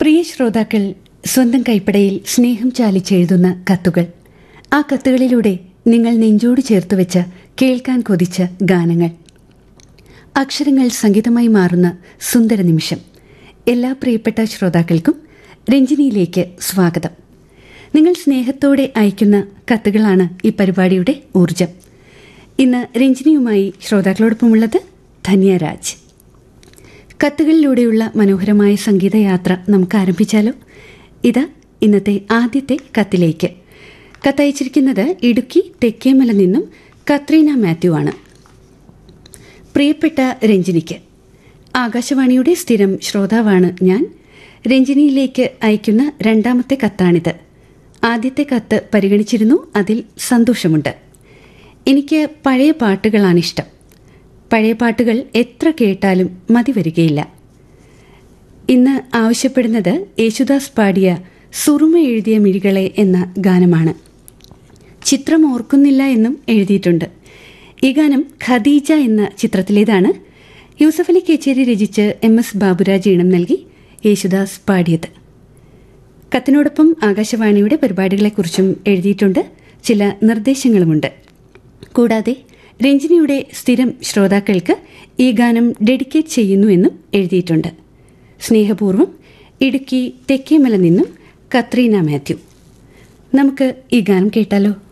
പ്രിയ ശ്രോതാക്കൾ സ്വന്തം കൈപ്പടയിൽ സ്നേഹം ചാലിച്ചെഴുതുന്ന കത്തുകൾ ആ കത്തുകളിലൂടെ നിങ്ങൾ നെഞ്ചോട് ചേർത്ത് വെച്ച കേൾക്കാൻ കൊതിച്ച ഗാനങ്ങൾ അക്ഷരങ്ങൾ സംഗീതമായി മാറുന്ന സുന്ദര നിമിഷം എല്ലാ പ്രിയപ്പെട്ട ശ്രോതാക്കൾക്കും രഞ്ജിനിയിലേക്ക് സ്വാഗതം നിങ്ങൾ സ്നേഹത്തോടെ അയക്കുന്ന കത്തുകളാണ് ഈ പരിപാടിയുടെ ഊർജം ഇന്ന് രഞ്ജിനിയുമായി ശ്രോതാക്കളോടൊപ്പമുള്ളത് ധന്യരാജ് കത്തുകളിലൂടെയുള്ള മനോഹരമായ സംഗീതയാത്ര നമുക്ക് ആരംഭിച്ചാലോ ഇതാ ഇന്നത്തെ ആദ്യത്തെ കത്തിലേക്ക് കത്തയച്ചിരിക്കുന്നത് ഇടുക്കി തെക്കേമല നിന്നും കത്രീന മാത്യു ആണ് പ്രിയപ്പെട്ട രഞ്ജിനിക്ക് ആകാശവാണിയുടെ സ്ഥിരം ശ്രോതാവാണ് ഞാൻ രഞ്ജിനിയിലേക്ക് അയക്കുന്ന രണ്ടാമത്തെ കത്താണിത് ആദ്യത്തെ കത്ത് പരിഗണിച്ചിരുന്നു അതിൽ സന്തോഷമുണ്ട് എനിക്ക് പഴയ പാട്ടുകളാണിഷ്ടം പഴയ പാട്ടുകൾ എത്ര കേട്ടാലും മതി വരികയില്ല ഇന്ന് ആവശ്യപ്പെടുന്നത് യേശുദാസ് പാടിയ സുറുമ എഴുതിയ മിഴികളെ എന്ന ഗാനമാണ് ചിത്രം ഓർക്കുന്നില്ല എന്നും എഴുതിയിട്ടുണ്ട് ഈ ഗാനം ഖദീജ എന്ന ചിത്രത്തിലേതാണ് യൂസഫ് അലി കേച്ചേരി രചിച്ച് എം എസ് ബാബുരാജ് ഈണം നൽകി യേശുദാസ് പാടിയത് കത്തിനോടൊപ്പം ആകാശവാണിയുടെ പരിപാടികളെക്കുറിച്ചും എഴുതിയിട്ടുണ്ട് ചില നിർദ്ദേശങ്ങളുമുണ്ട് കൂടാതെ രഞ്ജിനിയുടെ സ്ഥിരം ശ്രോതാക്കൾക്ക് ഈ ഗാനം ഡെഡിക്കേറ്റ് ചെയ്യുന്നുവെന്നും എഴുതിയിട്ടുണ്ട് സ്നേഹപൂർവ്വം ഇടുക്കി തെക്കേമല നിന്നും കത്രീന മാത്യു നമുക്ക് ഈ ഗാനം കേട്ടാലോ